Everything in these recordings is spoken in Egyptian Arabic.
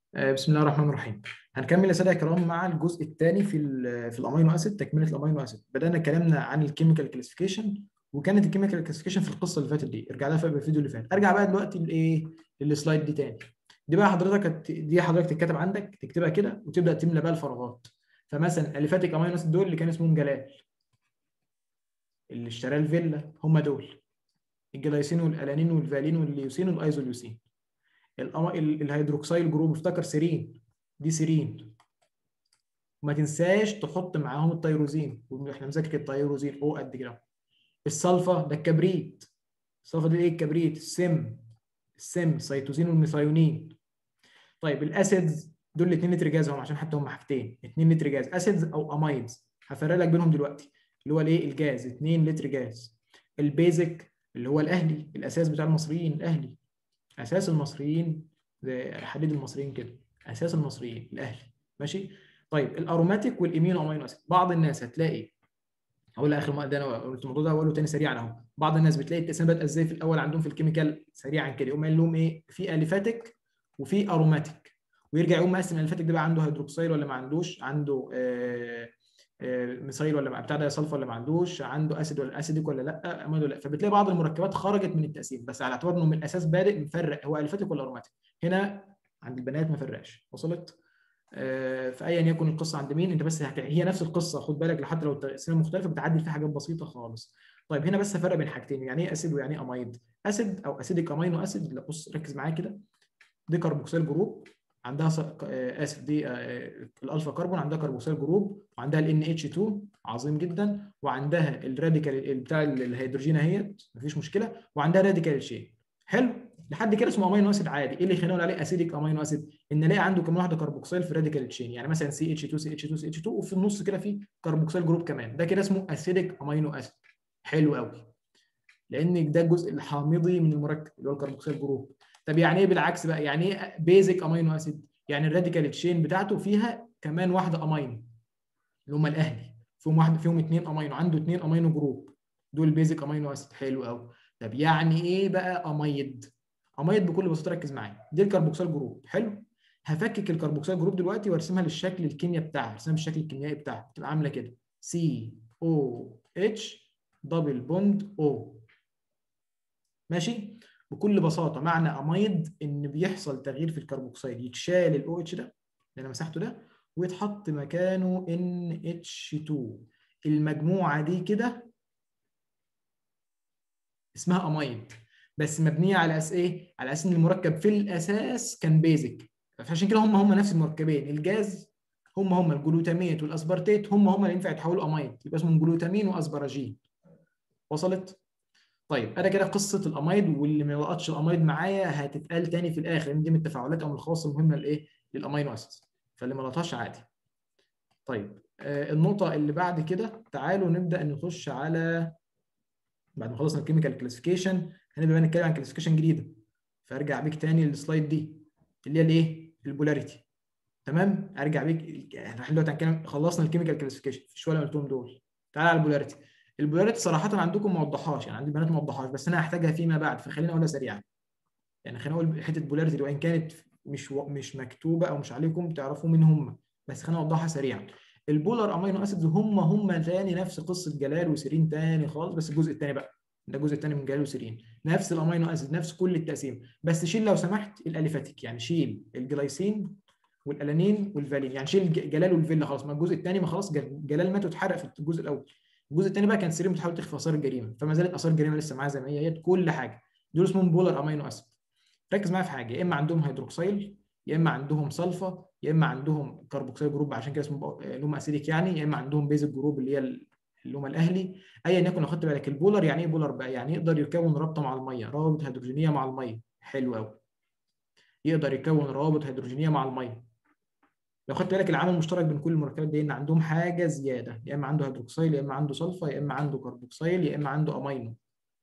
آه، بسم الله الرحمن الرحيم هنكمل يا ساده الكرام مع الجزء الثاني في ال في الامينو اسيد تكمله الامينو اسيد بدانا كلامنا عن الكيميكال كلاسيفيكيشن وكانت الكيميكال كلاسيفيكيشن في القصه اللي فاتت دي ارجع لها في الفيديو اللي فات ارجع بقى دلوقتي لايه للسلايد دي تاني دي بقى حضرتك هت- دي حضرتك تتكتب عندك تكتبها كده وتبدا تملى بقى الفراغات فمثلا اليفاتيك امينو اسيد دول اللي كان اسمهم جلال اللي اشتراه الفيلا هم دول الجلايسين والالانين والفالين والليوسين والايزوليوسين الأما- ال- الهيدروكسيل جروب افتكر سيرين دي سيرين وما تنساش تحط معاهم التيروزين واحنا مذاكر التيروزين او قد كده السلفا ده الكبريت السلفا ده ايه الكبريت السم السم السيتوزين والميثايونين طيب الاسيدز دول الاثنين نترجاز هم عشان حتى هم حاجتين اثنين نترجاز اسيدز او امايدز هفرق لك بينهم دلوقتي اللي هو الايه الجاز 2 لتر جاز البيزك اللي هو الاهلي الاساس بتاع المصريين الاهلي اساس المصريين زي حديد المصريين كده اساس المصريين الاهلي ماشي طيب الاروماتيك والامينو امينو اسيد بعض الناس هتلاقي هقول اخر ما ده انا قلت الموضوع ده اقوله تاني سريعا اهو بعض الناس بتلاقي التقسيم بدأ ازاي في الاول عندهم في الكيميكال سريعا كده يقوم قايل لهم ايه في اليفاتيك وفي اروماتيك ويرجع يقوم مقسم الاليفاتيك ده بقى عنده هيدروكسيل ولا ما عندوش عنده آه آه ميثايل ولا مع- بتاع ده سلفر ولا ما عندوش عنده اسيد ولا اسيديك ولا لا اميد ولا لا فبتلاقي بعض المركبات خرجت من التقسيم بس على اعتبار انه من الاساس بادئ مفرق هو اليفاتيك ولا اروماتيك هنا عند البنات ما فرقش وصلت آه، فايا يكن القصه عند مين انت بس هت... هي نفس القصه خد بالك لحتى لو التقسيمه مختلفه بتعدل فيها حاجات بسيطه خالص طيب هنا بس فرق بين حاجتين يعني ايه اسيد ويعني ايه اميد اسيد او اسيديك امينو اسيد لا بص ركز معايا كده دي كربوكسيل جروب عندها ص... آه، اسف دي آه، الالفا كربون عندها كربوكسيل جروب وعندها ال اتش 2 عظيم جدا وعندها الراديكال بتاع الهيدروجين اهيت مفيش مشكله وعندها راديكال شين حلو لحد كده اسمه امينو اسيد عادي ايه اللي يخلينا نقول عليه اسيديك امينو اسيد ان الاقي عنده كم واحده كربوكسيل في الراديكال تشين يعني مثلا سي اتش 2 سي اتش 2 سي اتش 2 وفي النص كده في كربوكسيل جروب كمان ده كده اسمه اسيديك امينو اسيد حلو قوي لان ده الجزء الحامضي من المركب اللي هو الكربوكسيل جروب طب يعني ايه بالعكس بقى يعني ايه بيزك امينو اسيد يعني الراديكال تشين بتاعته فيها كمان واحده امينو اللي هم الاهلي فيهم واحده فيهم اثنين امينو عنده اثنين امينو جروب دول بيزك امينو اسيد حلو قوي طب يعني ايه بقى اميد اميد بكل بساطه ركز معايا دي الكربوكسيل جروب حلو هفكك الكربوكسيل جروب دلوقتي وارسمها للشكل الكيمياء بتاعها ارسمها بالشكل الكيميائي بتاعها تبقى عامله كده سي او اتش دبل بوند او ماشي بكل بساطه معنى اميد ان بيحصل تغيير في الكربوكسيل يتشال الاو اتش ده اللي انا مسحته ده ويتحط مكانه ان اتش 2 المجموعه دي كده اسمها اميد بس مبنيه على اساس ايه؟ على اساس ان المركب في الاساس كان بيزك فعشان كده هم هم نفس المركبين الجاز هم هم الجلوتاميت والاسبرتيت هم هم اللي ينفع يتحولوا اميد يبقى اسمهم جلوتامين واسبراجين وصلت؟ طيب انا كده قصه الاميد واللي ما لقطش الاميد معايا هتتقال تاني في الاخر لان دي من التفاعلات او من الخواص المهمه لايه؟ للامينو اسيدز فاللي ما لقطهاش عادي. طيب آه النقطه اللي بعد كده تعالوا نبدا نخش على بعد ما خلصنا الكيميكال كلاسيفيكيشن هنبدا بقى نتكلم عن كلاسيفيكيشن جديده فارجع بيك تاني للسلايد دي اللي هي الايه البولاريتي تمام ارجع بيك احنا دلوقتي هنتكلم خلصنا الكيميكال كلاسيفيكيشن في شويه اللي قلتهم دول تعال على البولاريتي البولاريتي صراحه عندكم ما وضحهاش يعني عندي بنات ما وضحهاش بس انا هحتاجها فيما بعد فخليني اقولها سريعا يعني خلينا اقول حته بولاريتي دي وان كانت مش و... مش مكتوبه او مش عليكم تعرفوا مين هم بس خلينا اوضحها سريعا البولار امينو اسيدز هم هم تاني نفس قصه جلال وسيرين تاني خالص بس الجزء الثاني بقى ده الجزء الثاني من جلال وسيرين نفس الامينو اسيد نفس كل التقسيم بس شيل لو سمحت الاليفاتيك يعني شيل الجلايسين والالانين والفالين يعني شيل ج- جلال والفيلا خلاص ما الجزء الثاني ما خلاص جل- جلال مات واتحرق في الجزء الاول الجزء الثاني بقى كان سيرين بتحاول تخفي اثار الجريمه فما زالت اثار الجريمه لسه معاها زي ما هي هي كل حاجه دول اسمهم بولار امينو اسيد ركز معايا في حاجه يا اما عندهم هيدروكسيل يا اما عندهم سلفا يا اما عندهم كربوكسيل جروب عشان كده اسمه بق- اللي هم اسيديك يعني يا اما عندهم بيزك جروب اللي هي ال- اللي هم الاهلي ايا يكن لو خدت بالك البولر يعني ايه بولر بقى يعني يقدر يكون رابطه مع الميه روابط هيدروجينيه مع الميه حلو قوي يقدر يكون روابط هيدروجينيه مع الميه لو خدت بالك العامل المشترك بين كل المركبات دي ان عندهم حاجه زياده يا اما عنده هيدروكسيل يا اما عنده سلفا يا اما عنده كربوكسيل يا اما عنده امينو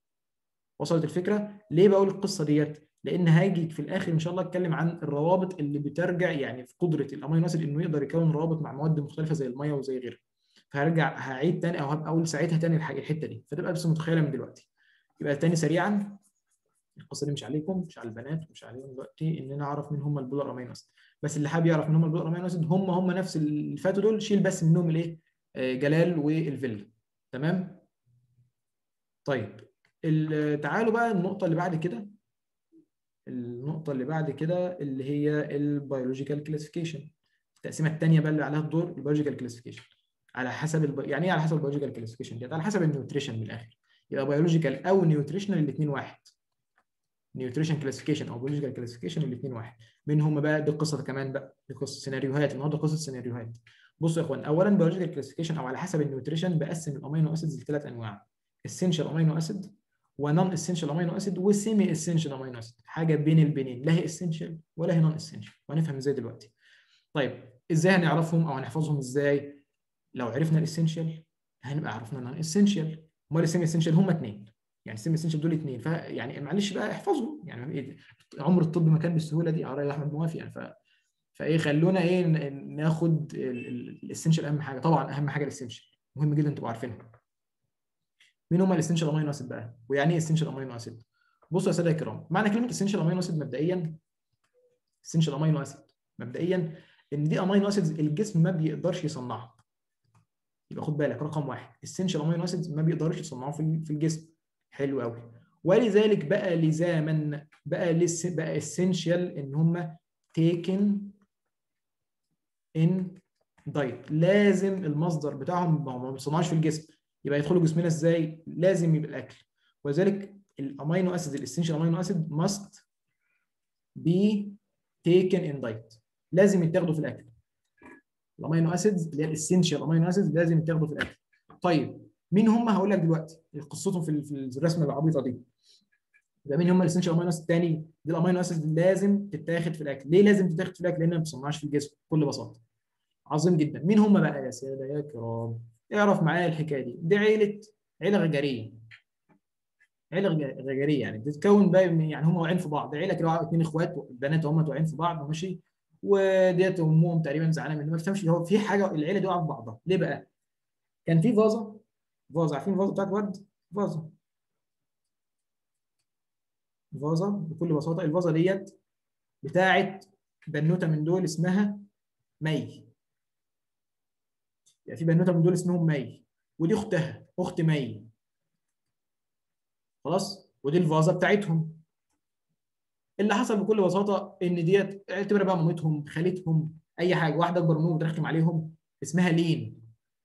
وصلت الفكره ليه بقول القصه ديت لان هاجي في الاخر ان شاء الله اتكلم عن الروابط اللي بترجع يعني في قدره الامينو اسيد انه يقدر يكون روابط مع مواد مختلفه زي الميه وزي غيرها فهرجع هعيد تاني او هبقى اقول ساعتها تاني الح- الحته دي فتبقى بس متخيله من دلوقتي يبقى تاني سريعا القصه دي مش عليكم مش على البنات مش عليهم دلوقتي ان انا اعرف مين هم البولار امينو اسيد بس اللي حابب يعرف مين هم البولار امينو اسيد هم هم نفس اللي فاتوا دول شيل بس منهم الايه آه، جلال والفيلا تمام طيب ال- تعالوا بقى النقطه اللي بعد كده النقطه اللي بعد كده اللي هي البيولوجيكال كلاسيفيكيشن التقسيمه الثانيه بقى اللي عليها الدور البيولوجيكال كلاسيفيكيشن على حسب الب... يعني ايه على حسب البيولوجيكال كلاسيفيكيشن ديت على حسب النيوتريشن من الاخر يبقى بيولوجيكال او نيوتريشنال الاثنين واحد نيوتريشن كلاسيفيكيشن او بيولوجيكال كلاسيفيكيشن الاثنين واحد مين هم بقى دي قصه كمان بقى دي قصه سيناريوهات النهارده قصه سيناريوهات بصوا يا اخوان اولا بيولوجيكال كلاسيفيكيشن او على حسب النيوتريشن بقسم الامينو اسيدز لثلاث انواع اسينشال امينو اسيد ونون اسينشال امينو اسيد وسيمي اسينشال امينو اسيد حاجه بين البنين لا هي اسينشال ولا هي نون اسينشال وهنفهم ازاي دلوقتي طيب ازاي هنعرفهم او هنحفظهم ازاي لو عرفنا الاسينشال هنبقى عرفنا النون اسينشال امال السيمي اسينشال هم اثنين يعني السيمي اسينشال دول اثنين فيعني معلش بقى احفظهم يعني إيه عمر الطب ما كان بالسهوله دي اه يا احمد موافق يعني ف فايه خلونا ايه ن- ناخد الاسينشال اهم حاجه طبعا اهم حاجه الاسينشال مهم جدا تبقوا عارفينها مين هم الاسينشال امينو اسيد بقى ويعني ايه اسينشال امينو اسيد بصوا يا ساده الكرام معنى كلمه اسينشال امينو اسيد مبدئيا اسينشال امينو اسيد مبدئيا ان دي امينو اسيدز الجسم ما بيقدرش يصنعها يبقى خد بالك رقم واحد السنشال امينو اسيدز ما بيقدرش يصنعوه في في الجسم حلو قوي ولذلك بقى لزاما بقى لس بقى اسينشال ان هم تيكن ان دايت لازم المصدر بتاعهم ما ما بيصنعوش في الجسم يبقى يدخلوا جسمنا ازاي لازم يبقى الاكل ولذلك الامينو اسيد الاسينشال امينو اسيد must be taken in diet لازم يتاخدوا في الاكل الامينو اسيدز اللي هي الاسينشال امينو اسيدز لازم يتاخدوا في الاكل طيب مين هم هقول لك دلوقتي قصتهم في في الرسمه العبيطه دي يبقى مين هم الاسينشال امينو اسيد الثاني دي الامينو اسيد لازم تتاخد في الاكل ليه لازم تتاخد في الاكل لان ما بتصنعش في الجسم بكل بساطه عظيم جدا مين هم بقى يا ساده يا كرام اعرف معايا الحكايه دي دي عيله عيله غجريه عيله غج- غجريه يعني بتتكون بقى من- يعني هم واقعين في بعض عيله كده اثنين اخوات بنات هم واقعين في بعض ماشي وديت امهم تقريبا زعلانه منه ما تفهمش هو في حاجه العيله دي واقعه في بعضها ليه بقى؟ كان في فازه فازه عارفين الفازه بتاعت ورد؟ فازه فازه بكل بساطه الفازه ديت بتاعت بنوته من دول اسمها مي يعني في بنوته من دول اسمهم مي ودي اختها اخت مي خلاص ودي الفازه بتاعتهم اللي حصل بكل بساطه ان ديت اعتبر بقى مامتهم خالتهم اي حاجه واحده اكبر منهم بترخم عليهم اسمها لين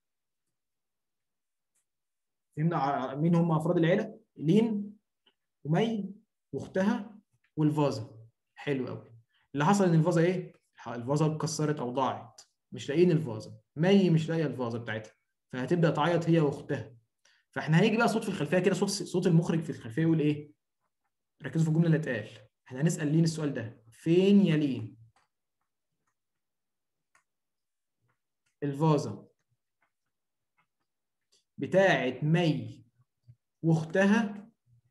فهمنا ع- مين هم افراد العيله لين ومي واختها والفازه حلو قوي اللي حصل ان الفازه ايه الفازه اتكسرت او ضاعت مش لاقيين الفازه مي مش لاقيه الفازه بتاعتها فهتبدا تعيط هي واختها فاحنا هيجي بقى صوت في الخلفيه كده صوت صوت المخرج في الخلفيه يقول ايه ركزوا في الجمله اللي اتقال احنا هنسال لين السؤال ده فين يا لين الفازه بتاعت مي واختها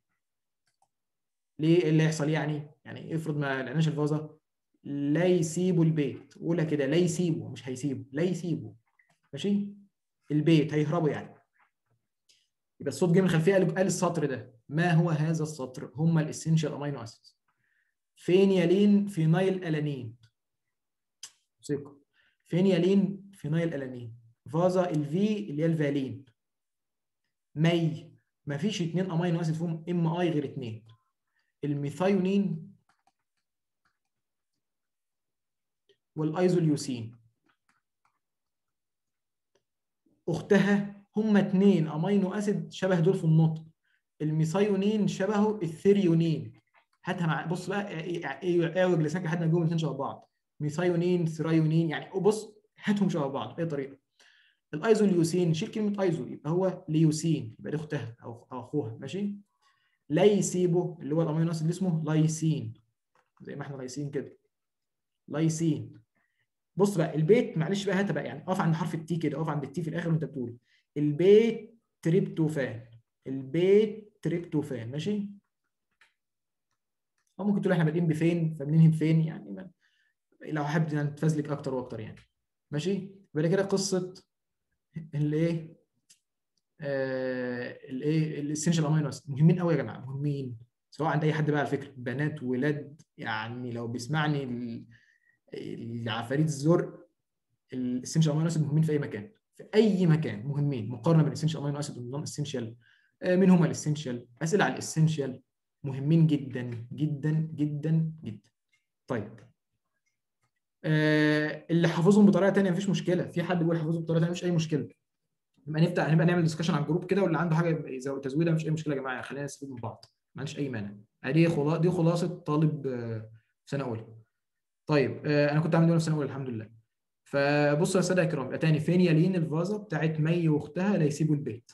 ليه إيه اللي يحصل يعني يعني افرض ما لقيناش الفازه لا يسيبوا البيت قولها كده لا يسيبوا مش هيسيبوا لا يسيبوا ماشي البيت هيهربوا يعني يبقى الصوت جه من الخلفيه قال قال السطر ده ما هو هذا السطر هم الاسينشال امينو اسيدز فين يلين فينايل الانين ثقه فين يلين فينايل الانين فازا الفي اللي هي الفالين مي ما فيش اثنين امينو اسيد فيهم ام اي غير اثنين الميثايونين والايزوليوسين اختها هما اثنين امينو اسيد شبه دول في النطق الميثايونين شبهه الثيريونين هاتها مع بص بقى اعوج لسانك لحد ما يجيبوا الاثنين شبه بعض ميثايونين ثريونين يعني بص هاتهم شبه بعض باي طريقه الايزوليوسين شيل كلمه ايزو يبقى هو ليوسين يبقى دي اختها او أو اخوها ماشي ليسيبو اللي هو الامينو اسيد اللي اسمه لايسين زي ما احنا لايسين كده لايسين بص بقى البيت معلش بقى هات بقى يعني اقف عند حرف التي كده اقف عند التي في الاخر وانت بتقول البيت تريبتوفان البيت تريبتوفان ماشي او ممكن تقول احنا بادئين بفين فبننهي بفين يعني ما. لو حابب نتفزلك اكتر واكتر يعني ماشي يبقى كده قصه الايه آه الايه الاسنشال امينو اسيد مهمين قوي يا جماعه مهمين سواء عند اي حد بقى على فكره بنات ولاد يعني لو بيسمعني ال- العفاريت الزرق الاسنشال امينو اسيد مهمين في اي مكان في اي مكان مهمين مقارنه بين الاسنشال امينو اسيد والنون اسنشال مين هم الاسنشال اسئله على الاسنشال مهمين جدا جدا جدا جدا طيب آه اللي حافظهم بطريقه ثانيه مفيش مشكله في حد بيقول حافظهم بطريقه ثانيه مفيش اي مشكله نبقى نفتح نبقى نعمل ديسكشن على الجروب كده واللي عنده حاجه يزود تزويده مفيش اي مشكله يا جماعه خلينا نستفيد من بعض ما عنديش اي مانع دي خلاصه دي خلاصه طالب آه، في سنه اولى طيب آه انا كنت عامل دي في سنه اولى الحمد لله فبصوا يا ساده الكرام يبقى تاني فين يا لين الفازه بتاعت مي واختها لا يسيبوا البيت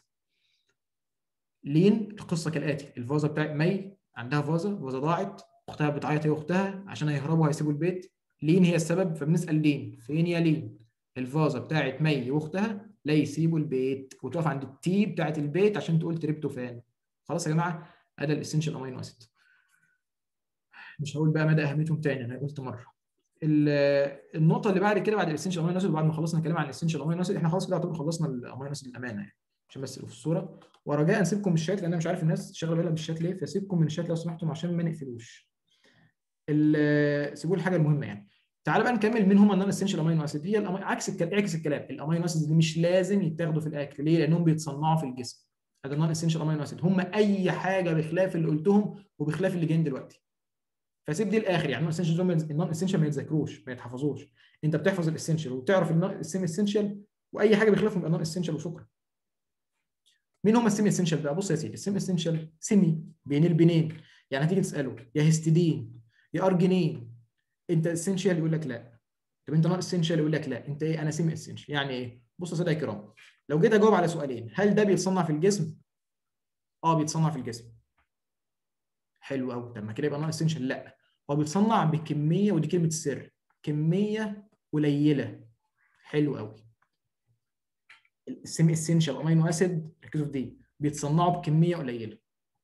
لين القصه كالاتي الفازه بتاعت مي عندها فازه فازه ضاعت اختها بتعيط هي واختها عشان هيهربوا هيسيبوا البيت لين هي السبب فبنسال لين فين يا لين الفازه بتاعت مي واختها لا يسيبوا البيت وتقف عند التي بتاعت البيت عشان تقول تريبتوفان خلاص يا جماعه ادي الاسنشال امينو اسيد مش هقول بقى مدى اهميتهم تاني انا قلت مره ال- النقطه اللي بعد كده بعد الاسنشال امينو اسيد وبعد ما خلصنا الكلام عن الاسنشال امينو اسيد احنا خلاص كده يعتبر خلصنا الامينو اسيد الامانه يعني عشان بس يبقوا في الصوره ورجاء نسيبكم من الشات لان انا مش عارف الناس شغاله بالها بالشات ليه فسيبكم من الشات لو سمحتم عشان ما نقفلوش ال- سيبوا لي الحاجه المهمه يعني تعال بقى نكمل مين هم النون اسنشال امينو اسيد هي الأمي... عكس الكلام عكس الكلام الامينو اسيد اللي مش لازم يتاخدوا في الاكل ليه لانهم بيتصنعوا في الجسم هذا النون اسنشال امينو اسيد هم اي حاجه بخلاف اللي قلتهم وبخلاف اللي جايين دلوقتي فسيب دي الاخر يعني النون اسنشال النون اسنشال ما يتذاكروش ما يتحفظوش انت بتحفظ الاسنشال وتعرف السيمي اسنشال واي حاجه بخلافهم يبقى نون اسنشال وشكرا مين هم السيمي اسنشال بقى بص يا سيدي السيمي اسنشال سيمي بين البنين يعني هتيجي تساله يا هيستidine يا ارجينين انت اسنشال يقول لك لا طب انت نون اسنشال يقول لك لا انت ايه انا سيمي اسنشال يعني ايه بص يا ساده الكرام لو جيت اجاوب على سؤالين هل ده بيتصنع في الجسم اه بيتصنع في الجسم حلو قوي طب ما كده يبقى نون اسنشال لا هو بيتصنع بكميه ودي كلمه السر كميه قليله حلو قوي السيمي اسنشال امينو اسيد ركزوا في دي بيتصنعوا بكميه قليله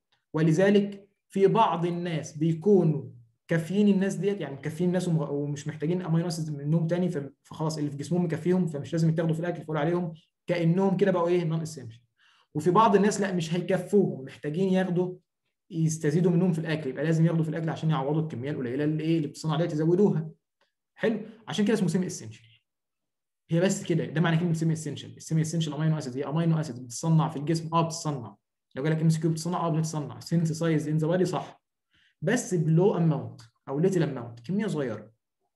ولذلك في بعض الناس بيكونوا كافيين الناس ديت يعني مكفيين الناس ومغ- ومش محتاجين امينو اسيد منهم تاني ف- فخلاص اللي في جسمهم مكفيهم فمش لازم يتاخدوا في الاكل فقول عليهم كانهم كده بقوا ايه نون اسنشال وفي بعض الناس لا مش هيكفوهم محتاجين ياخدوا يستزيدوا منهم في الاكل يبقى لازم ياخدوا في الاكل عشان يعوضوا الكميه القليله اللي ايه اللي بتصنع ديت يزودوها حلو عشان كده اسمه سيمي اسنشال هي بس كده ده معنى كلمه سيمي اسنشال السيمي اسنشال امينو اسيد هي امينو اسيد بتتصنع في الجسم اه بتتصنع لو جالك ام اس كيو بتتصنع اه بتتصنع سينثسايز ان ذا بادي صح بس بلو اماونت او ليتل اماونت كميه صغيره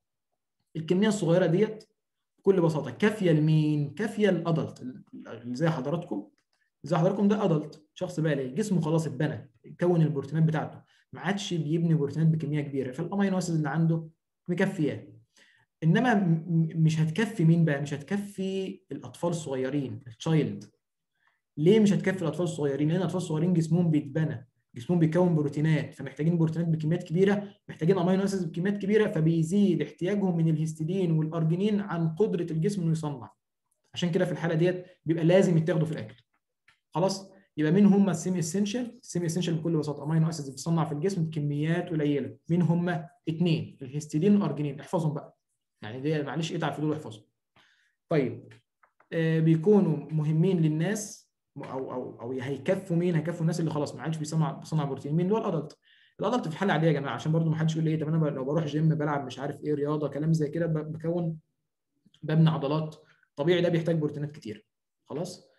الكميه الصغيره ديت بكل بساطه كافيه لمين؟ كافيه للادلت اللي زي حضراتكم زي حضراتكم ده ادلت شخص بالغ جسمه خلاص اتبنى كون البروتينات بتاعته ما عادش بيبني بروتينات بكميه كبيره فالامينو اسيد اللي عنده مكفياه انما م- م- مش هتكفي مين بقى؟ مش هتكفي الاطفال الصغيرين التشايلد ليه مش هتكفي الاطفال الصغيرين؟ لان الاطفال الصغيرين جسمهم بيتبنى جسمهم بيكون بروتينات فمحتاجين بروتينات بكميات كبيره محتاجين امينو اسيد بكميات كبيره فبيزيد احتياجهم من الهيستidine والارجينين عن قدره الجسم انه يصنع عشان كده في الحاله ديت بيبقى لازم يتاخدوا في الاكل خلاص يبقى مين هم السيمي اسينشال السيمي اسينشال بكل بساطه امينو اسيدز بتصنع في الجسم بكميات قليله مين هم اثنين الهيستidine والارجينين احفظهم بقى يعني دي معلش اتعب في دول واحفظهم طيب آه بيكونوا مهمين للناس او او او هيكفوا مين هيكفوا الناس اللي خلاص ما عادش بيصنع بيصنع بروتين مين اللي هو الادلت الادلت في الحاله عاديه يا جماعه عشان برضو ما حدش يقول لي ايه طب انا ب- لو بروح جيم بلعب مش عارف ايه رياضه كلام زي كده ب- بكون ببني عضلات طبيعي ده بيحتاج بروتينات كتير خلاص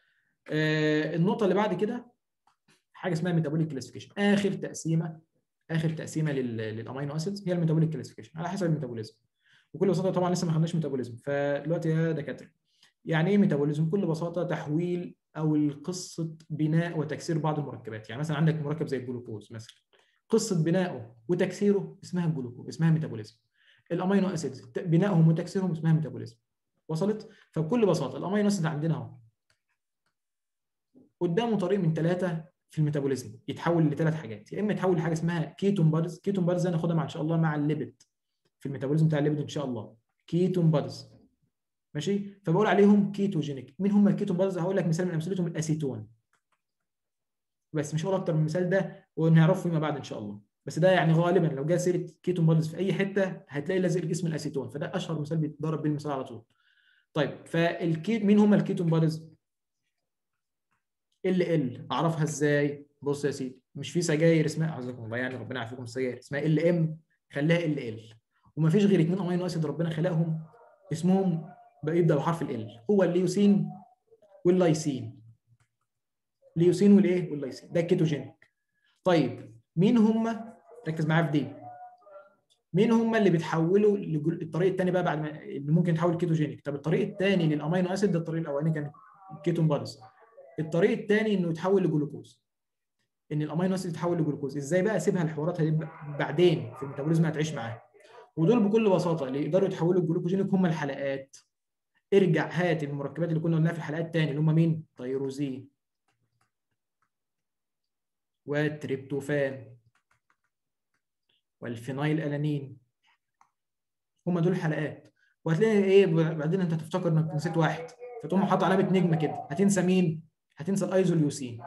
آه النقطه اللي بعد كده حاجه اسمها ميتابوليك كلاسيفيكيشن اخر تقسيمه اخر تقسيمه لل- للامينو اسيدز هي الميتابوليك كلاسيفيكيشن على حسب الميتابوليزم بكل بساطه طبعا لسه ما خدناش ميتابوليزم فدلوقتي يا دكاتره يعني ايه ميتابوليزم بكل بساطه تحويل او قصه بناء وتكسير بعض المركبات يعني مثلا عندك مركب زي الجلوكوز مثلا قصه بنائه وتكسيره اسمها الجلوكوز اسمها ميتابوليزم الامينو اسيدز بنائهم وتكسيرهم اسمها ميتابوليزم وصلت فبكل بساطه الامينو اسيد عندنا اهو قدامه طريق من ثلاثه في الميتابوليزم يتحول لثلاث حاجات يا اما يتحول لحاجه اسمها كيتون بادز كيتون بادز هناخدها مع ان شاء الله مع الليبيد في الميتابوليزم بتاع الليبيد ان شاء الله كيتون بادز ماشي فبقول عليهم كيتوجينيك مين هم الكيتون بادز هقول لك مثال من امثلتهم الاسيتون بس مش هقول اكتر من المثال ده ونعرفه فيما بعد ان شاء الله بس ده يعني غالبا لو جه سيره كيتون بادز في اي حته هتلاقي لازق اسم الاسيتون فده اشهر مثال بيتضرب بيه المثال على طول طيب فالكيت مين هم الكيتون بادز ال ال اعرفها ازاي بص يا سيدي مش في سجاير اسمها اعوذكم الله يعني ربنا يعافيكم السجاير اسمها ال ام خليها ال ال ومفيش غير اثنين امينو اسيد ربنا خلقهم اسمهم بقى يبدا بحرف ال هو الليوسين واللايسين ليوسين والايه واللايسين ده الكيتوجينيك طيب مين هم ركز معايا في دي مين هم اللي بيتحولوا لجل... الطريق الثاني بقى بعد ما اللي ممكن يتحول كيتوجينيك طب الطريق الثاني للامينو اسيد ده الطريق الاولاني كان كيتون بادز الطريق الثاني انه يتحول لجلوكوز ان الامينو اسيد يتحول لجلوكوز ازاي بقى اسيبها الحوارات دي بعدين في الميتابوليزم هتعيش معاها ودول بكل بساطه اللي يقدروا يتحولوا الجلوكوجينيك هم الحلقات ارجع هات المركبات اللي كنا قلناها في الحلقات الثانيه اللي هم مين تيروزين والتريبتوفان والفينايل الانين هم دول الحلقات وهتلاقي ايه بعدين انت تفتكر انك نسيت واحد فتقوم حاطط علامه نجمه كده هتنسى مين هتنسى الايزوليوسين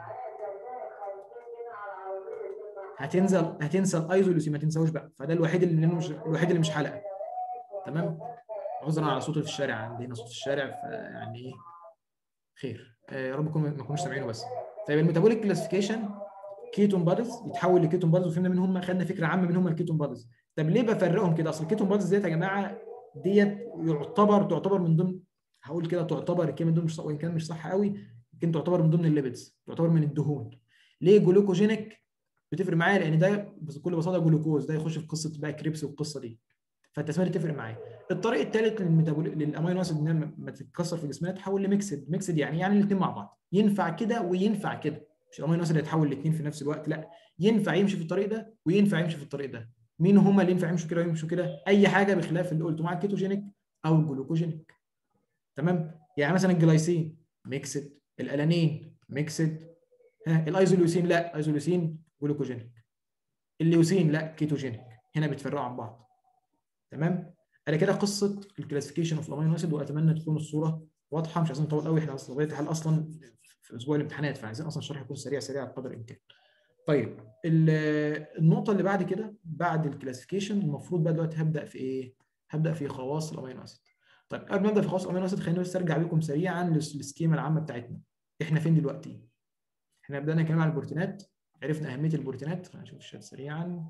هتنزل هتنسى الايزوليوسين ما تنساهوش بقى فده الوحيد اللي مش الوحيد اللي مش حلقه تمام عذرا على صوتي في الشارع عندنا صوت في الشارع فيعني ايه خير يا رب ما تكونوش سامعينه بس طيب الميتابوليك كلاسيفيكيشن كيتون بادز يتحول لكيتون بادز وفهمنا من هم خدنا فكره عامه من هم الكيتون بادز طب ليه بفرقهم كده اصل الكيتون بادز ديت يا جماعه ديت يعتبر تعتبر من ضمن هقول كده تعتبر الكلمه دول مش وان كان مش صح قوي لكن تعتبر من ضمن الليبيدز تعتبر من الدهون ليه جلوكوجينيك بتفرق معايا لان ده بكل بساطه جلوكوز ده يخش في قصه بقى كريبس والقصه دي فالتسميه دي تفرق معايا الطريق الثالث للميتابول للامينو اسيد انها ما تتكسر في جسمنا تحول لميكسد ميكسد يعني يعني الاثنين مع بعض ينفع كده وينفع كده مش الامينو اسيد يتحول الاثنين في نفس الوقت لا ينفع يمشي في الطريق ده وينفع يمشي في الطريق ده مين هم اللي ينفع يمشوا كده ويمشوا كده اي حاجه بخلاف اللي قلته مع الكيتوجينيك او الجلوكوجينيك تمام يعني مثلا الجلايسين ميكسد الالانين ميكسد ها الايزوليوسين لا الايزوليوسين جلوكوجينيك الليوسين لا كيتوجينيك هنا بيتفرقوا عن بعض تمام انا كده قصه الكلاسيفيكيشن اوف الامينو اسيد واتمنى تكون الصوره واضحه مش عايزين نطول قوي احنا اصلا طبيعه الحال اصلا في اسبوع الامتحانات فعايزين اصلا الشرح يكون سريع سريع بقدر الامكان طيب النقطه اللي بعد كده بعد الكلاسيفيكيشن المفروض بقى دلوقتي هبدا في ايه هبدا في خواص الامينو اسيد طيب قبل ما ابدا في خواص الامينو اسيد خليني بس ارجع بيكم سريعا للسكيما العامه بتاعتنا احنا فين دلوقتي احنا بدانا نتكلم عن البروتينات عرفنا اهميه البروتينات خلينا نشوف الشات سريعا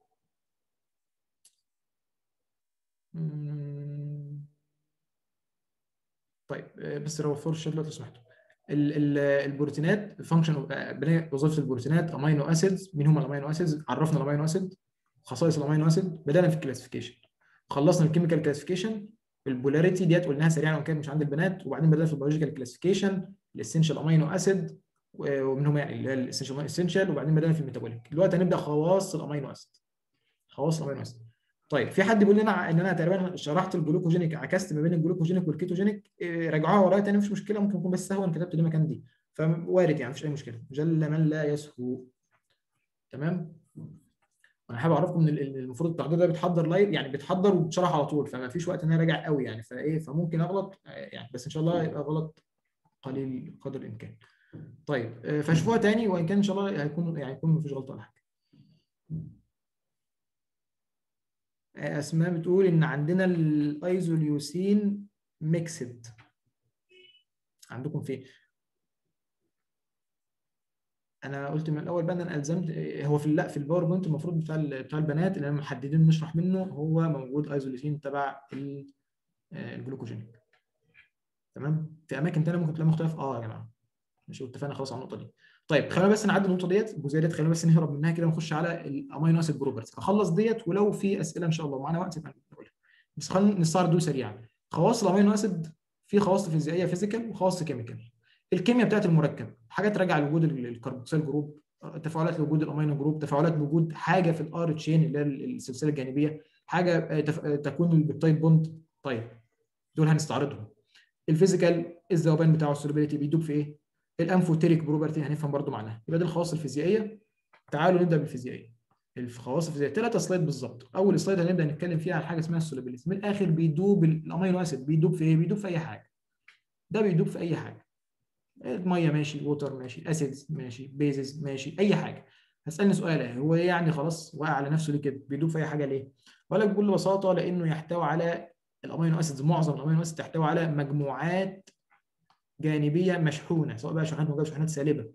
طيب بس لو وفروا الشات لو سمحتوا البروتينات فانكشن وظيفه البروتينات امينو اسيدز مين هم الامينو اسيدز عرفنا الامينو اسيد خصائص الامينو اسيد بدانا في الكلاسيفيكيشن خلصنا الكيميكال كلاسيفيكيشن البولاريتي ديت قلناها سريعا وان كانت مش عند البنات وبعدين بدانا في البيولوجيكال كلاسيفيكيشن الاسينشال امينو اسيد ومنهم يعني اللي هي الاسينشال وبعدين بدانا في الميتابوليك دلوقتي هنبدا خواص الامينو اسيد خواص الامينو اسيد طيب في حد بيقول لنا ان انا تقريبا شرحت الجلوكوجينيك عكست ما بين الجلوكوجينيك والكيتوجينيك راجعوها ورايا تاني مش مشكله ممكن يكون بس سهوا كتبت ليه مكان دي فوارد يعني مفيش اي مشكله جل من لا يسهو تمام انا حابب اعرفكم ان المفروض التحضير ده بيتحضر لايف يعني بيتحضر وبيتشرح على طول فما فيش وقت ان انا راجع قوي يعني فايه فممكن اغلط يعني بس ان شاء الله يبقى غلط قليل قدر الامكان طيب فاشوفوها تاني وان كان ان شاء الله هيكون يعني يكون مفيش غلطه ولا حاجه اسماء بتقول ان عندنا الايزوليوسين ميكسد عندكم فين انا قلت من الاول بقى ان انا الزمت هو في لا في الباوربوينت المفروض بتاع بتاع البنات اللي انا محددين نشرح منه هو موجود ايزوليوسين تبع الجلوكوجينيك تمام في اماكن ثانيه ممكن تلاقي مختلف اه يا جماعه ماشي اتفقنا خلاص على النقطه دي طيب خلينا بس نعدي النقطه ديت الجزئيه ديت خلينا بس نهرب منها كده ونخش على الامينو اسيد بروبرتيز اخلص ديت ولو في اسئله ان شاء الله معانا وقت يبقى نقولها بس خلينا نستعرض دول سريعا خواص الامينو اسيد في خواص فيزيائيه فيزيكال وخواص كيميكال الكيمياء بتاعت المركب حاجات راجعه لوجود الكربوكسيل جروب تفاعلات لوجود الامينو جروب تفاعلات لوجود حاجه في الار تشين اللي هي السلسله الجانبيه حاجه تكوين البيبتايد بوند طيب دول هنستعرضهم الفيزيكال الذوبان بتاعه السوليبيليتي بيدوب في ايه الانفوتيريك بروبرتي هنفهم برضو معناها يبقى دي الخواص الفيزيائيه تعالوا نبدا بالفيزيائيه الخواص الفيزيائيه ثلاثه سلايد بالظبط اول سلايد هنبدا نتكلم فيها عن حاجه اسمها السوليبيليتي من الاخر بيدوب الامينو اسيد بيدوب في ايه بيدوب في اي حاجه ده بيدوب في اي حاجه الميه ماشي ووتر ماشي اسيدز ماشي بيزز ماشي اي حاجه هسالني سؤال اهي هو يعني خلاص واقع على نفسه ليه كده بيدوب في اي حاجه ليه ولا بكل بساطه لانه يحتوي على الامينو اسيدز معظم الامينو اسيد تحتوي على مجموعات جانبيه مشحونه سواء بقى شحنات موجبه شحنات سالبه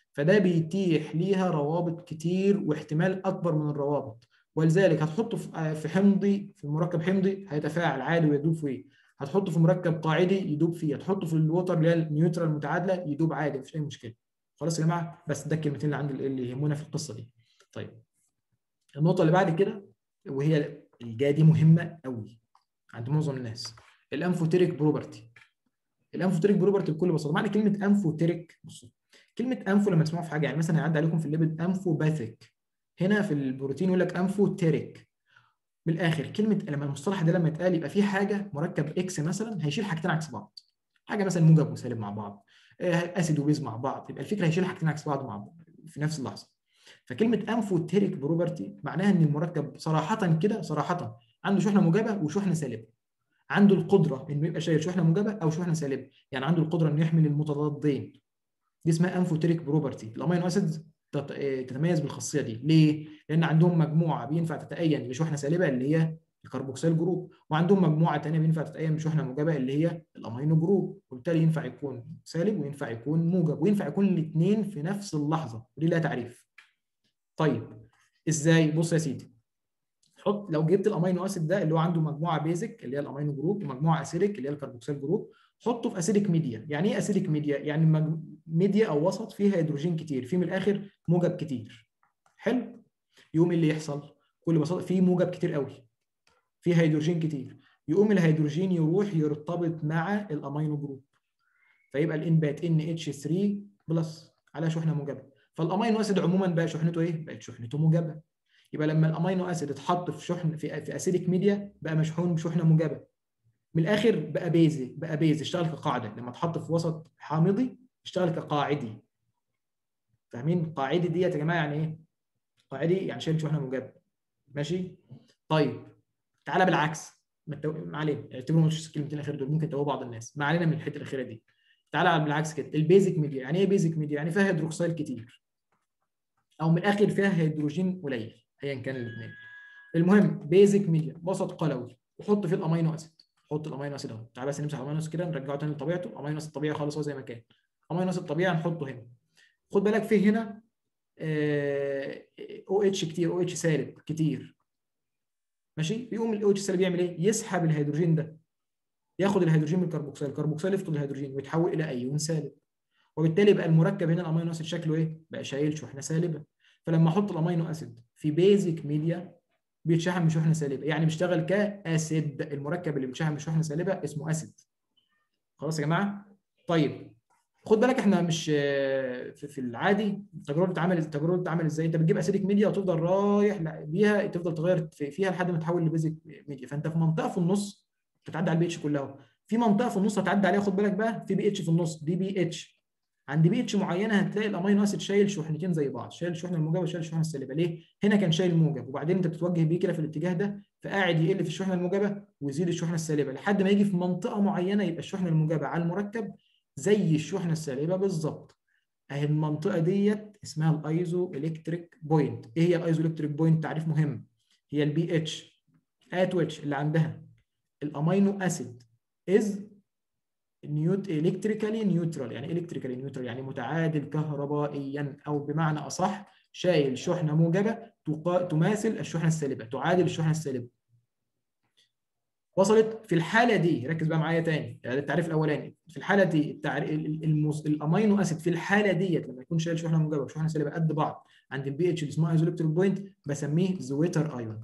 فده بيتيح ليها روابط كتير واحتمال اكبر من الروابط ولذلك هتحطه في حمضي في مركب حمضي هيتفاعل عادي ويدوب فيه هتحطه في مركب قاعدي يدوب فيه هتحطه في الوتر اللي هي النيوترال المتعادله يدوب عادي مفيش اي مشكله خلاص يا جماعه بس ده الكلمتين اللي عندي اللي يهمونا في القصه دي طيب النقطه اللي بعد كده وهي الجايه دي مهمه قوي عند معظم الناس الانفوتيريك بروبرتي الانفوتيريك بروبرتي بكل بساطه معنى كلمه انفوتيريك بصوا كلمه انفو لما تسمعوا في حاجه يعني مثلا هيعدي عليكم في الليبيد انفوباثيك هنا في البروتين يقول لك انفوتيريك من الاخر كلمه لما المصطلح ده لما يتقال يبقى في حاجه مركب اكس مثلا هيشيل حاجتين عكس بعض حاجه مثلا موجب وسالب مع بعض اسيد وبيز مع بعض يبقى الفكره هيشيل حاجتين عكس بعض مع بعض في نفس اللحظه فكلمه انفوتيريك بروبرتي معناها ان المركب صراحه كده صراحه عنده شحنه موجبه وشحنه سالبه عنده القدره انه يبقى شايل شحنه موجبه او شحنه سالبه يعني عنده القدره انه يحمل المتضادين دي اسمها انفوتيريك بروبرتي الامينو اسيدز تتميز بالخاصيه دي ليه لان عندهم مجموعه بينفع تتأين لشحنه سالبه اللي هي الكربوكسيل جروب وعندهم مجموعه ثانيه بينفع تتأين بشحنه موجبه اللي هي الامينو جروب وبالتالي ينفع يكون سالب وينفع يكون موجب وينفع يكون الاثنين في نفس اللحظه ودي لها تعريف طيب ازاي بص يا سيدي حط لو جبت الامينو اسيد ده اللي هو عنده مجموعه بيزك اللي هي الامينو جروب ومجموعه اسيدك اللي هي الكربوكسيل جروب حطه في اسيدك ميديا يعني ايه اسيدك ميديا يعني مج... ميديا او وسط فيها هيدروجين كتير في من الاخر موجب كتير حلو يقوم اللي يحصل بكل بساطه في موجب كتير قوي في هيدروجين كتير يقوم الهيدروجين يروح يرتبط مع الامينو جروب فيبقى الانبات ان اتش 3 بلس على شحنه موجبه فالامينو اسيد عموما بقى شحنته ايه بقت شحنته موجبه يبقى لما الامينو اسيد اتحط في شحن في, في اسيدك ميديا بقى مشحون بشحنه موجبه من الاخر بقى بيزي بقى بيزي اشتغل كقاعده لما اتحط في وسط حامضي اشتغل كقاعدي فاهمين قاعدي دي يا جماعه يعني ايه قاعدي يعني شايل شحنه موجبه ماشي طيب تعالى بالعكس ما علينا اعتبروا مش الكلمتين الاخيره دول ممكن تقوى بعض الناس ما علينا من الحته الاخيره دي تعالى بالعكس كده البيزك ميديا يعني ايه بيزك ميديا يعني فيها هيدروكسيل كتير او من الاخر فيها هيدروجين قليل ايا كان الاثنين المهم بيزك ميديا وسط قلوي وحط فيه الامينو اسيد حط الامينو اسيد اهو تعالى بس نمسح الامينو اسيد كده نرجعه تاني لطبيعته الامينو اسيد طبيعي خالص هو زي ما كان امينو اسيد طبيعي هنحطه هنا خد بالك في هنا او اتش كتير او اتش سالب كتير ماشي بيقوم الاو اتش سالب يعمل ايه يسحب الهيدروجين ده ياخد الهيدروجين من الكربوكسيل الكربوكسيل يفقد الهيدروجين ويتحول الى ايون سالب وبالتالي بقى المركب هنا الامينو اسيد شكله ايه بقى شايل شحنه سالبه فلما احط الامينو اسيد في بيزك ميديا بيتشحن بشحنه سالبه يعني بيشتغل كاسيد المركب اللي بيتشحن بشحنه سالبه اسمه اسيد خلاص يا جماعه طيب خد بالك احنا مش في العادي التجربه بتتعمل التجربه بتتعمل ازاي انت بتجيب اسيدك ميديا وتفضل رايح بيها تفضل تغير فيها لحد ما تحول لبيزك ميديا فانت في منطقه في النص بتعدي على البي اتش كلها في منطقه في النص هتعدي عليها خد بالك بقى في بي اتش في النص دي بي اتش عند بي اتش معينه هتلاقي الامينو اسيد شايل شحنتين زي بعض شايل الشحنه الموجبه وشايل الشحنه السالبه ليه هنا كان شايل موجب وبعدين انت بتتوجه بيه كده في الاتجاه ده فقاعد يقل في الشحنه الموجبه ويزيد الشحنه السالبه لحد ما يجي في منطقه معينه يبقى الشحنه الموجبه على المركب زي الشحنه السالبه بالظبط اهي المنطقه ديت اسمها الايزو الكتريك بوينت ايه هي الايزو الكتريك بوينت تعريف مهم هي البي اتش ات اتش اللي عندها الامينو اسيد از نيوت الكتريكالي نيوترال يعني الكتريكالي نيوترال يعني متعادل كهربائيا او بمعنى اصح شايل شحنه موجبه تماثل الشحنه السالبه تعادل الشحنه السالبه وصلت في الحاله دي ركز بقى معايا تاني يعني التعريف الاولاني في الحاله دي التعريف المس... الامينو اسيد في الحاله ديت لما يكون شايل شحنه موجبه وشحنه سالبه قد بعض عند البي اتش اللي اسمها ايزوليكتريك بوينت بسميه زويتر ايون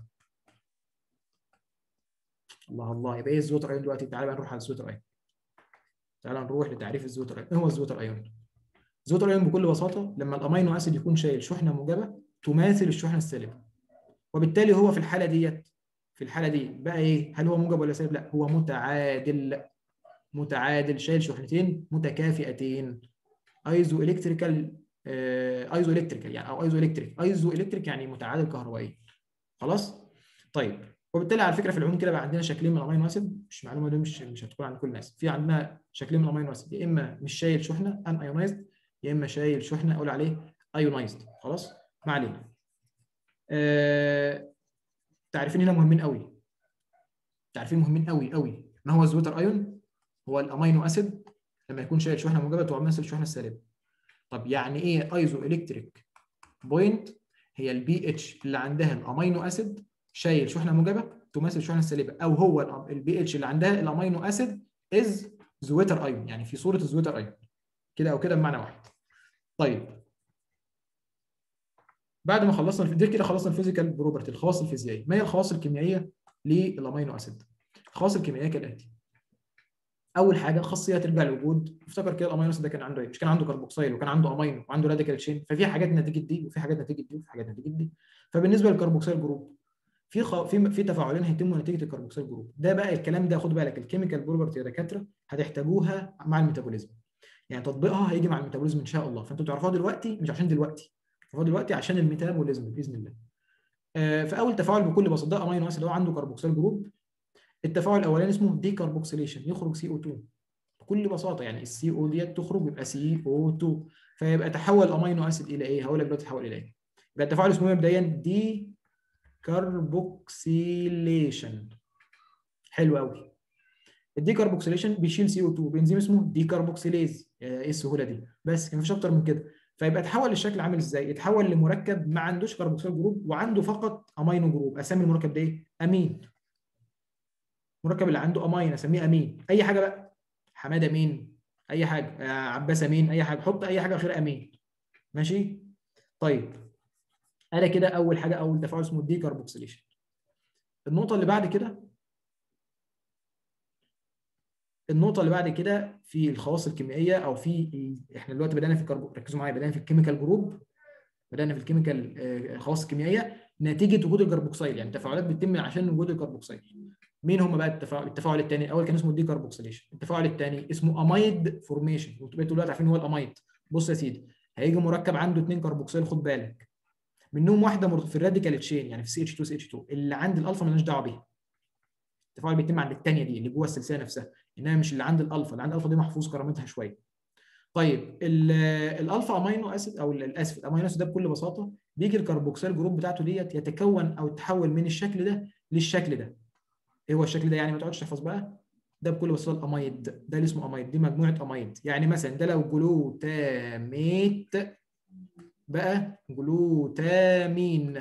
الله الله يبقى ايه الزويتر ايون دلوقتي تعالى بقى نروح على الزويتر ايون تعالى نروح لتعريف الزويتر ايون ايه هو الزويتر ايون الزويتر ايون بكل بساطه لما الامينو اسيد يكون شايل شحنه موجبه تماثل الشحنه السالبه وبالتالي هو في الحاله ديت في الحاله دي بقى ايه هل هو موجب ولا سالب لا هو متعادل متعادل شايل شحنتين متكافئتين ايزو الكتريكال ايزو الكتريكال يعني او ايزو الكتريك ايزو الكتريك يعني متعادل كهربائيا خلاص طيب وبالتالي على فكره في العموم كده بقى عندنا شكلين من الامينو اسيد مش معلومه دي مش مش هتكون عند كل الناس في عندنا شكلين من الامينو اسيد يا اما مش شايل شحنه ان ايونايزد يا اما شايل شحنه اقول عليه ايونايزد خلاص ما علينا آه تعريفين هنا مهمين قوي تعريفين مهمين قوي قوي ما هو الزوتر ايون هو الامينو اسيد لما يكون شايل شحنه موجبه تمثل الشحنه السالبه طب يعني ايه ايزو الكتريك بوينت هي البي اتش اللي عندها الامينو اسيد شايل شحنه موجبه تماثل الشحنه السالبه او هو البي اتش اللي عندها الامينو اسيد از زويتر ايون يعني في صوره الزويتر ايون كده او كده بمعنى واحد طيب بعد ما خلصنا دي كده خلصنا الفيزيكال بروبرتي الخواص الفيزيائيه ما هي الخواص الكيميائيه للامينو اسيد الخواص الكيميائيه كالاتي اول حاجه خاصيه ترجع لوجود افتكر كده الامينو اسيد ده كان عنده ايه مش كان عنده كربوكسيل وكان عنده امينو وعنده راديكال تشين ففي حاجات نتيجه دي وفي حاجات نتيجه دي وفي حاجات نتيجه دي فبالنسبه للكربوكسيل جروب في خ... في في تفاعلين هيتموا نتيجه الكربوكسيل جروب ده بقى الكلام ده خد بالك الكيميكال بروبرتي يا دكاتره هتحتاجوها مع الميتابوليزم يعني تطبيقها هيجي مع الميتابوليزم ان شاء الله فانتوا تعرفوها دلوقتي مش عشان دلوقتي تعرفوها دلوقتي عشان الميتابوليزم باذن الله آه فاول تفاعل بكل بساطه ده امينو اسيد هو عنده كربوكسيل جروب التفاعل الاولاني اسمه دي كربوكسيليشن يخرج سي او 2 بكل بساطه يعني السي او ديت تخرج يبقى سي او 2 فيبقى تحول امينو اسيد الى ايه هقول لك دلوقتي تحول الى ايه يبقى التفاعل اسمه مبدئيا دي كربوكسيليشن حلو قوي الدي كربوكسيليشن بيشيل سي او 2 بانزيم اسمه دي كربوكسيليز ايه السهوله دي بس مفيش اكتر من كده فيبقى اتحول للشكل عامل ازاي يتحول لمركب ما عندوش كربوكسيل جروب وعنده فقط امينو جروب اسمي المركب ده ايه امين المركب اللي عنده امين اسميه امين اي حاجه بقى حماد امين اي حاجه عباس امين اي حاجه حط اي حاجه غير امين ماشي طيب انا كده اول حاجه اول تفاعل اسمه دي كربوكسيليشن النقطه اللي بعد كده النقطه اللي بعد كده في الخواص الكيميائيه او في احنا دلوقتي بدانا في الكربو ركزوا معايا بدانا في الكيميكال جروب بدانا في الكيميكال الخواص الكيميائيه نتيجه وجود الكربوكسيل يعني التفاعلات بتتم عشان وجود الكربوكسيل مين هم بقى التفاعل التفاعل الثاني الاول كان اسمه الدي كربوكسيليشن التفاعل الثاني اسمه امايد فورميشن انتوا بقيتوا دلوقتي عارفين هو الامايد بص يا سيدي هيجي مركب عنده اثنين كربوكسيل خد بالك منهم واحده في الراديكال تشين يعني في سي اتش 2 سي اتش 2 اللي عند الالفا مالناش دعوه بيها التفاعل بيتم عند الثانيه دي اللي جوه السلسله نفسها انها مش اللي عند الالفا اللي عند الالفا دي محفوظ كرامتها شويه طيب الالفا امينو اسيد او الاسف الامينو اسيد ده بكل بساطه بيجي الكربوكسيل جروب بتاعته ديت يتكون او يتحول من الشكل ده للشكل ده ايه هو الشكل ده يعني ما تقعدش تحفظ بقى ده بكل بساطه الاميد ده اللي اسمه اميد دي مجموعه اميد يعني مثلا ده لو جلوتاميت بقى جلوتامين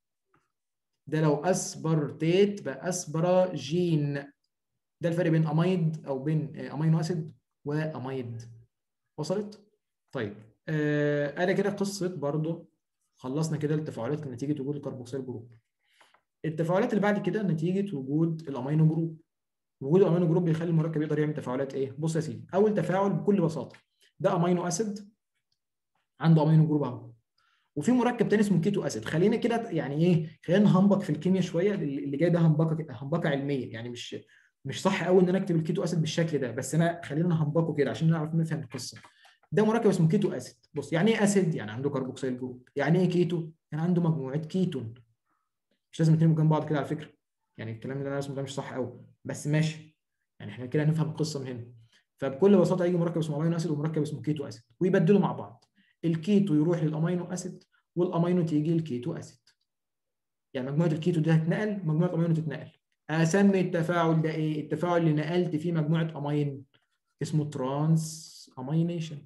ده لو اسبرتيت بقى اسبراجين ده الفرق بين اميد او بين امينو اسيد واميد وصلت طيب آه انا كده قصه برضو خلصنا كده التفاعلات نتيجه وجود الكربوكسيل جروب التفاعلات اللي بعد كده نتيجه وجود الامينو جروب وجود الامينو جروب بيخلي المركب يقدر يعمل تفاعلات ايه بص يا سيدي اول تفاعل بكل بساطه ده امينو اسيد عنده امينو جروب اهو وفي مركب تاني اسمه كيتو اسيد خلينا كده يعني ايه خلينا نهنبق في الكيمياء شويه اللي جاي ده هنبقه هنبقه علميه يعني مش مش صح قوي ان انا اكتب الكيتو اسيد بالشكل ده بس انا خلينا نهنبقه كده عشان نعرف نفهم القصه ده مركب اسمه كيتو اسيد بص يعني ايه اسيد يعني عنده كربوكسيل جروب يعني ايه كيتو يعني عنده مجموعه كيتون مش لازم الاثنين جنب بعض كده على فكره يعني الكلام اللي انا رسمه ده مش صح قوي بس ماشي يعني احنا كده هنفهم القصه من هنا فبكل بساطه هيجي مركب اسمه امينو اسيد ومركب اسمه كيتو اسيد ويبدلوا مع بعض الكيتو يروح للامينو اسيد والامينو تيجي للكيتو اسيد يعني مجموعه الكيتو دي هتنقل مجموعه الامينو تتنقل اسمي التفاعل ده ايه التفاعل اللي نقلت فيه مجموعه امين اسمه ترانس امينيشن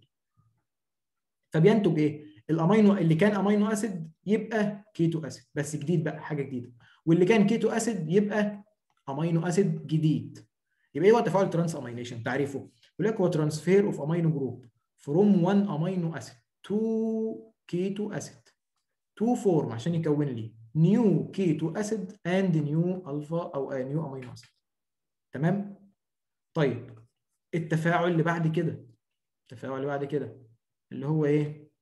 فبينتج ايه الامينو اللي كان امينو اسيد يبقى كيتو اسيد بس جديد بقى حاجه جديده واللي كان كيتو اسيد يبقى امينو اسيد جديد يبقى ايه هو تفاعل ترانس امينيشن تعريفه يقول لك هو ترانسفير اوف امينو جروب فروم 1 امينو اسيد تو كيتو اسيد تو فورم عشان يكون لي نيو كيتو اسيد اند نيو الفا او نيو امينو اسيد تمام طيب التفاعل اللي بعد كده التفاعل اللي بعد كده اللي هو ايه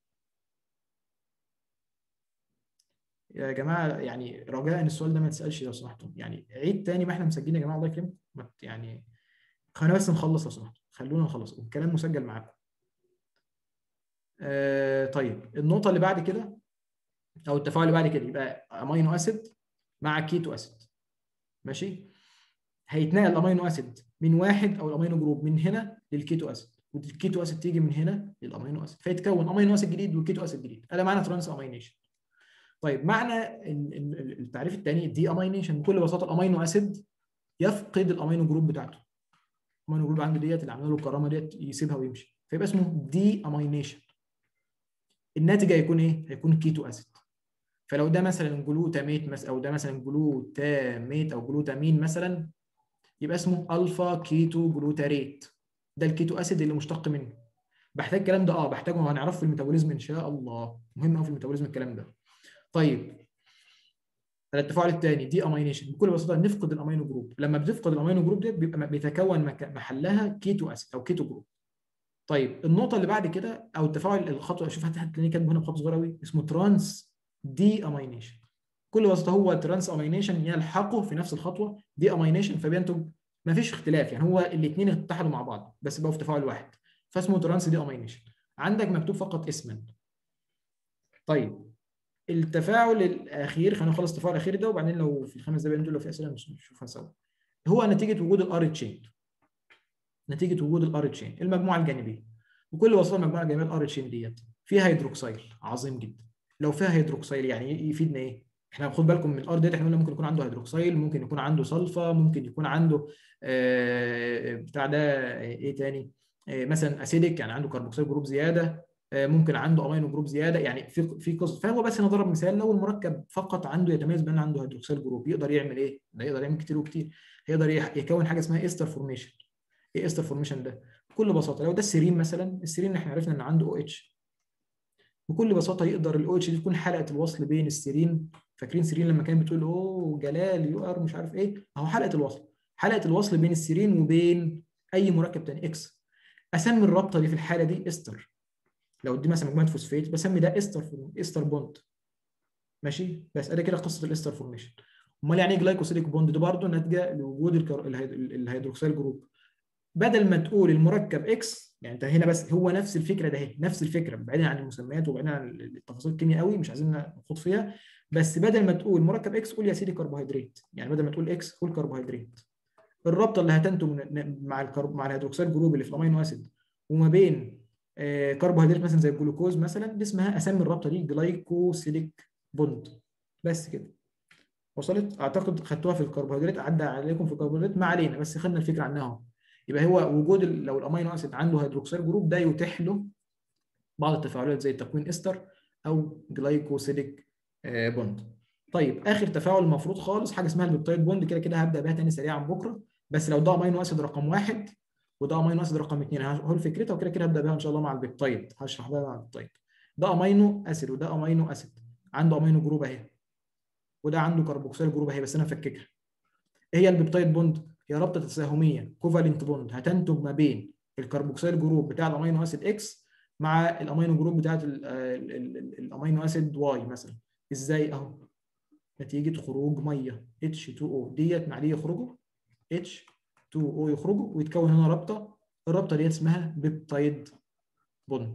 يا جماعه يعني رجاء السؤال ده ما تسالش لو سمحتم يعني عيد تاني ما احنا مسجلين يا جماعه الله يكرمكم يعني خلينا بس نخلص لو سمحتم خلونا نخلص والكلام مسجل معاكم آه طيب النقطه اللي بعد كده او التفاعل اللي بعد كده يبقى امينو اسيد مع كيتو اسيد ماشي هيتنقل الامينو اسيد من واحد او الامينو جروب من هنا للكيتو اسيد والكيتو اسيد تيجي من هنا للامينو اسيد فيتكون امينو اسيد جديد وكيتو اسيد جديد هذا معنى ترانس امينيشن طيب معنى التعريف الثاني دي امينيشن بكل بساطه الامينو اسيد يفقد الامينو جروب بتاعته الامينو جروب عنده ديت اللي عامله له الكرامه ديت يسيبها ويمشي فيبقى اسمه دي امينيشن الناتج هيكون ايه هيكون كيتو اسيد فلو ده مثلا جلوتاميت مثلا او ده مثلا جلوتاميت او جلوتامين مثلا يبقى اسمه الفا كيتو جلوتاريت ده الكيتو اسيد اللي مشتق منه بحتاج الكلام ده اه بحتاجه وهنعرفه في الميتابوليزم ان شاء الله مهم قوي في الميتابوليزم الكلام ده طيب التفاعل الثاني دي امينيشن بكل بساطه نفقد الامينو جروب لما بتفقد الامينو جروب دي بيبقى بيتكون محلها كيتو اسيد او كيتو جروب طيب النقطه اللي بعد كده او التفاعل الخطوه شوف هتلاقيني كاتبه هنا بخط صغير قوي اسمه ترانس دي امينيشن بكل بساطه هو ترانس امينيشن يلحقه في نفس الخطوه دي امينيشن فبينتج ما فيش اختلاف يعني هو الاثنين اتحدوا مع بعض بس بقوا في تفاعل واحد فاسمه ترانس دي امينيشن عندك مكتوب فقط اسما طيب التفاعل الاخير خلينا نخلص التفاعل الاخير ده وبعدين لو في الخمس دقايق دول لو في اسئله نشوفها سوا هو نتيجه وجود الار تشين نتيجه وجود الار تشين المجموعه الجانبيه بكل بساطه المجموعه الجانبيه الار تشين ديت فيها هيدروكسيل عظيم جدا لو فيها هيدروكسيل يعني يفيدنا ايه احنا خد بالكم من الار ديت احنا قلنا ممكن يكون عنده هيدروكسيل ممكن يكون عنده صلفه ممكن يكون عنده آه بتاع ده ايه تاني آه مثلا اسيدك يعني عنده كربوكسيل جروب زياده ممكن عنده امينو جروب زياده يعني في في قصه فهو بس انا ضرب مثال لو المركب فقط عنده يتميز بان عنده هيدروكسيل جروب يقدر يعمل ايه؟ ده يقدر يعمل كتير وكتير يقدر يكون حاجه اسمها استر فورميشن ايه استر فورميشن ده؟ بكل بساطه لو ده السيرين مثلا السيرين احنا عرفنا ان عنده او اتش بكل بساطه يقدر الاو اتش دي تكون حلقه الوصل بين السيرين فاكرين سيرين لما كانت بتقول اوه جلال يو ار مش عارف ايه اهو حلقه الوصل حلقه الوصل بين السيرين وبين اي مركب تاني اكس اسمي الرابطه دي في الحاله دي استر لو دي مثلا مجموعه فوسفات بسمي ده استر استر بوند ماشي بس ادي كده قصه الاستر فورميشن امال يعني ايه جلايكوسيليك بوند دي برضه ناتجه لوجود الكر... الهيدروكسيل جروب بدل ما تقول المركب اكس يعني انت هنا بس هو نفس الفكره ده اهي نفس الفكره بعيدا عن المسميات وبعيدا عن التفاصيل الكيمياء قوي مش عايزين نخوض فيها بس بدل ما تقول مركب اكس قول يا سيدي كربوهيدرات يعني بدل ما تقول اكس قول كربوهيدرات الرابطه اللي هتنتج مع الكرب... مع الهيدروكسيل جروب اللي في الامينو اسيد وما بين كربوهيدرات مثلا زي الجلوكوز مثلا دي اسمها اسمي الرابطه دي جلايكوسيليك بوند بس كده وصلت اعتقد خدتوها في الكربوهيدرات عدى عليكم في الكربوهيدرات ما علينا بس خدنا الفكره عنها اهو يبقى هو وجود لو الامينو اسيد عنده هيدروكسيل جروب ده يتيح له بعض التفاعلات زي تكوين استر او جلايكوسيليك بوند طيب اخر تفاعل المفروض خالص حاجه اسمها البيبتايد بوند كده كده هبدا بيها تاني سريعا بكره بس لو ده امينو اسيد رقم واحد وده امينو اسيد رقم اثنين هقول فكرتها وكده كده هبدا بيها ان شاء الله مع البيبتايد هشرح بقى مع البيبتايد ده امينو اسيد وده امينو اسيد عنده امينو جروب اهي وده عنده كربوكسيل جروب اهي بس انا مفككها ايه هي البيبتايد بوند هي رابطه تساهميه كوفالنت بوند هتنتج ما بين الكربوكسيل جروب بتاع الامينو اسيد اكس مع الامينو جروب بتاعت الامينو اسيد واي مثلا ازاي اهو نتيجه خروج ميه H2O ديت مع دي يخرجوا H2O يخرجوا ويتكون هنا رابطه الرابطه ديت اسمها بيبتايد بوند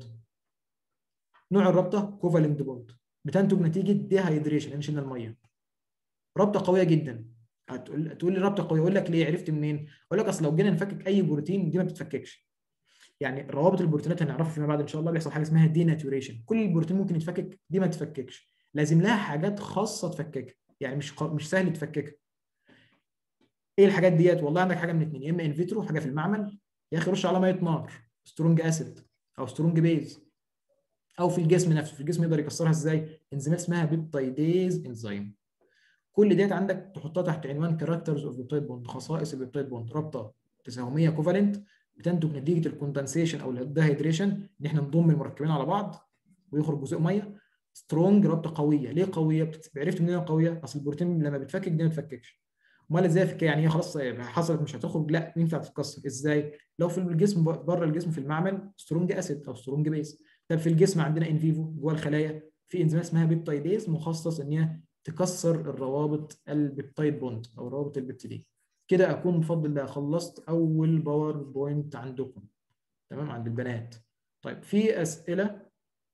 نوع الرابطه كوفالنت بوند بتنتج نتيجه ديهايدريشن مش الميه رابطه قويه جدا هتقول تقول لي رابطه قويه اقول لك ليه عرفت منين اقول لك اصل لو جينا نفكك اي بروتين دي ما بتتفككش يعني روابط البروتينات هنعرفها فيما بعد ان شاء الله بيحصل حاجه اسمها دي ناتوريشن كل البروتين ممكن يتفكك دي ما تتفككش لازم لها حاجات خاصه تفككها يعني مش مش سهل تفككها ايه الحاجات ديت والله عندك حاجه من اثنين يا اما ان فيترو حاجه في المعمل يا اخي رش على ميه نار سترونج اسيد او سترونج بيز او في الجسم نفسه في الجسم يقدر يكسرها ازاي انزيمات اسمها بيبتايديز انزيم كل ديت عندك تحطها تحت عنوان كاركترز اوف بيبتايد بوند خصائص البيبتايد بوند رابطه تساهميه كوفالنت بتنتج نتيجه الكوندنسيشن او الديهيدريشن ان احنا نضم المركبين على بعض ويخرج جزء ميه سترونج رابطه قويه ليه قويه عرفت منين قويه اصل البروتين لما بتفكك دي ما بتفككش امال ازاي فك يعني هي خلاص حصلت مش هتخرج لا ينفع تتكسر ازاي لو في الجسم بره الجسم في المعمل سترونج اسيد او سترونج بيس طب في الجسم عندنا ان فيفو جوه الخلايا في انزيم اسمها بيبتايديز مخصص ان هي تكسر الروابط البيبتايد بوند او الروابط البيبتيديه كده اكون بفضل الله خلصت اول باور بوينت عندكم تمام عند البنات طيب في اسئله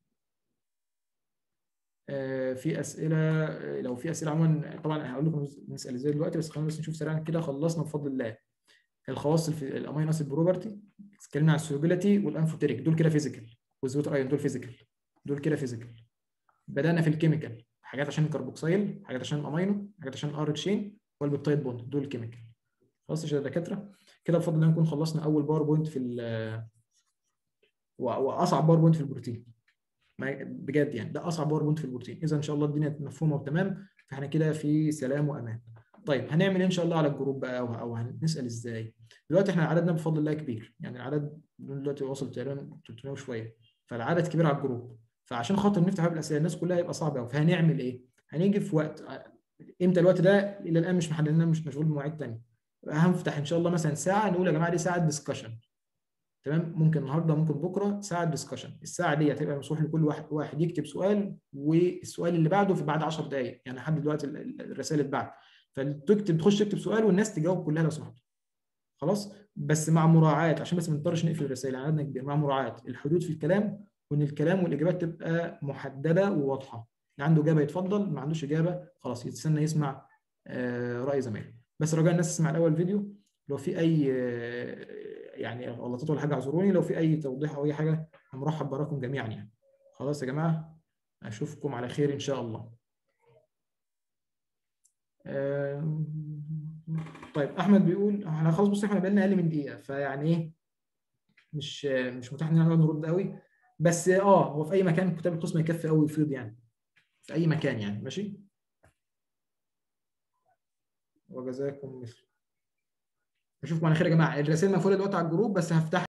آه في اسئله لو في اسئله عموما طبعا هقول لكم نسال ازاي دلوقتي بس خلينا بس نشوف سريعا كده خلصنا بفضل الله الخواص الامينو اسيد بروبرتي اتكلمنا عن السولوبيليتي والانفوتيريك دول كده فيزيكال والزوتر ايون دول فيزيكال دول كده فيزيكال بدانا في الكيميكال حاجات عشان الكربوكسيل حاجات عشان الامينو حاجات عشان الار تشين والبيبتايد بوند دول الكيميكال خلاص يا دكاتره كده بفضل الله نكون خلصنا اول باور بوينت في ال واصعب باور بوينت في البروتين بجد يعني ده اصعب باور بوينت في البروتين اذا ان شاء الله الدنيا مفهومه وتمام فاحنا كده في سلام وامان طيب هنعمل ايه ان شاء الله على الجروب بقى او, أو هنسال ازاي دلوقتي احنا عددنا بفضل الله كبير يعني العدد دلوقتي وصل تقريبا 300 وشويه فالعدد كبير على الجروب فعشان خاطر نفتح باب الاسئله الناس كلها هيبقى صعب قوي فهنعمل ايه هنيجي في وقت امتى الوقت ده الى الان مش محددين مش مشغول بمواعيد ثانيه هنفتح ان شاء الله مثلا ساعه نقول يا جماعه دي ساعه ديسكشن تمام ممكن النهارده ممكن بكره ساعه ديسكشن الساعه دي هتبقى مسموح لكل واحد واحد يكتب سؤال والسؤال اللي بعده في بعد 10 دقائق يعني لحد دلوقتي الرسائل اتبعت فتكتب تخش تكتب سؤال والناس تجاوب كلها لو سمحت خلاص بس مع مراعاه عشان بس ما نضطرش نقفل الرسائل عددنا كبير مع مراعاه الحدود في الكلام وان الكلام والاجابات تبقى محدده وواضحه اللي عنده اجابه يتفضل ما عندوش اجابه خلاص يستنى يسمع راي زمايله بس رجاء الناس تسمع الاول فيديو لو في اي يعني غلطات ولا حاجه اعذروني لو في اي توضيح او اي حاجه مرحب براكم جميعا يعني خلاص يا جماعه اشوفكم على خير ان شاء الله طيب احمد بيقول احنا خلاص بص احنا بقالنا اقل من دقيقه فيعني ايه مش مش متاح ان احنا نرد قوي بس اه هو في اي مكان كتاب القسم يكفي قوي يفيض يعني في اي مكان يعني ماشي وجزاكم مثل اشوفكم على خير يا جماعه الرسائل مقفوله دلوقتي على الجروب بس هفتح